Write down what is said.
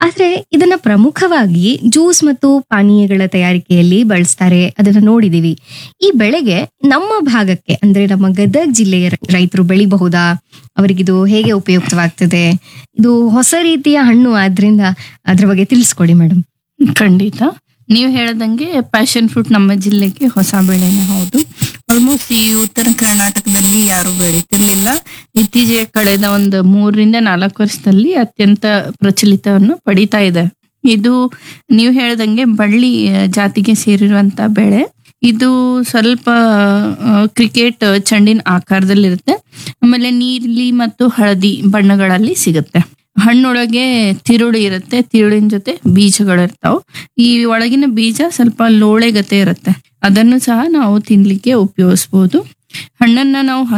ಆದ್ರೆ ಇದನ್ನ ಪ್ರಮುಖವಾಗಿ ಜ್ಯೂಸ್ ಮತ್ತು ಪಾನೀಯಗಳ ತಯಾರಿಕೆಯಲ್ಲಿ ಬಳಸ್ತಾರೆ ಅದನ್ನ ನೋಡಿದೀವಿ ಈ ಬೆಳೆಗೆ ನಮ್ಮ ಭಾಗಕ್ಕೆ ಅಂದ್ರೆ ನಮ್ಮ ಗದಗ ಜಿಲ್ಲೆಯ ರೈತರು ಬೆಳಿಬಹುದಾ ಅವರಿಗಿದು ಹೇಗೆ ಉಪಯುಕ್ತವಾಗ್ತದೆ ಇದು ಹೊಸ ರೀತಿಯ ಹಣ್ಣು ಆದ್ರಿಂದ ಅದ್ರ ಬಗ್ಗೆ ತಿಳಿಸ್ಕೊಡಿ ಮೇಡಮ್ ಖಂಡಿತ ನೀವು ಹೇಳ್ದಂಗೆ ಪ್ಯಾಷನ್ ಫ್ರೂಟ್ ನಮ್ಮ ಜಿಲ್ಲೆಗೆ ಹೊಸ ಬೆಳೆನೇ ಹೌದು ಆಲ್ಮೋಸ್ಟ್ ಈ ಉತ್ತರ ಕರ್ನಾಟಕದಲ್ಲಿ ಯಾರು ಬೆಳೀತಿರ್ಲಿಲ್ಲ ಇತ್ತೀಚೆಗೆ ಕಳೆದ ಒಂದು ಮೂರರಿಂದ ನಾಲ್ಕು ವರ್ಷದಲ್ಲಿ ಅತ್ಯಂತ ಪ್ರಚಲಿತವನ್ನು ಪಡಿತಾ ಇದೆ ಇದು ನೀವು ಹೇಳ್ದಂಗೆ ಬಳ್ಳಿ ಆ, ಜಾತಿಗೆ ಸೇರಿರುವಂತ ಬೆಳೆ ಇದು ಸ್ವಲ್ಪ ಕ್ರಿಕೆಟ್ ಚೆಂಡಿನ ಆಕಾರದಲ್ಲಿರುತ್ತೆ ಆಮೇಲೆ ನೀಲಿ ಮತ್ತು ಹಳದಿ ಬಣ್ಣಗಳಲ್ಲಿ ಸಿಗುತ್ತೆ ಹಣ್ಣೊಳಗೆ ತಿರುಳು ಇರುತ್ತೆ ತಿರುಳಿನ ಜೊತೆ ಬೀಜಗಳಿರ್ತಾವ ಈ ಒಳಗಿನ ಬೀಜ ಸ್ವಲ್ಪ ಲೋಳೆಗತೆ ಇರುತ್ತೆ ಅದನ್ನು ಸಹ ನಾವು ತಿನ್ಲಿಕ್ಕೆ ಉಪಯೋಗಿಸ್ಬೋದು ಹಣ್ಣನ್ನ ನಾವು